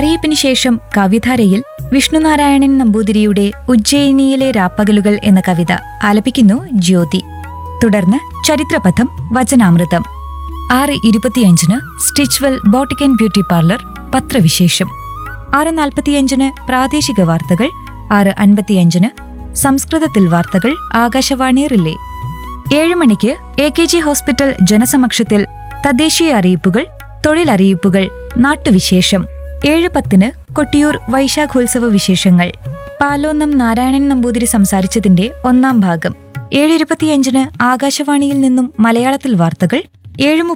അറിയിപ്പിന് ശേഷം കവിധാരയിൽ വിഷ്ണുനാരായണൻ നമ്പൂതിരിയുടെ ഉജ്ജയിനിയിലെ രാപ്പകലുകൾ എന്ന കവിത ആലപിക്കുന്നു ജ്യോതി തുടർന്ന് ചരിത്രപഥം വചനാമൃതം ആറ് ഇരുപത്തിയഞ്ചിന് Stitchwell boutique and beauty parlour പത്രവിശേഷം ആറ് നാൽപ്പത്തിയഞ്ചിന് പ്രാദേശിക വാർത്തകൾ ആറ് അൻപത്തിയഞ്ചിന് സംസ്കൃതത്തിൽ വാർത്തകൾ ആകാശവാണി റിലേ ഏഴ് മണിക്ക് എ കെ ജി ഹോസ്പിറ്റൽ ജനസമക്ഷത്തിൽ തദ്ദേശീയ അറിയിപ്പുകൾ തൊഴിലറിയിപ്പുകൾ നാട്ടുവിശേഷം ഏഴ് പത്തിന് കൊട്ടിയൂർ വൈശാഖോത്സവ വിശേഷങ്ങൾ പാലോന്നം നാരായണൻ നമ്പൂതിരി സംസാരിച്ചതിന്റെ ഒന്നാം ഭാഗം ഏഴ് ഇരുപത്തിയഞ്ചിന് ആകാശവാണിയിൽ നിന്നും മലയാളത്തിൽ വാർത്തകൾ ഏഴ്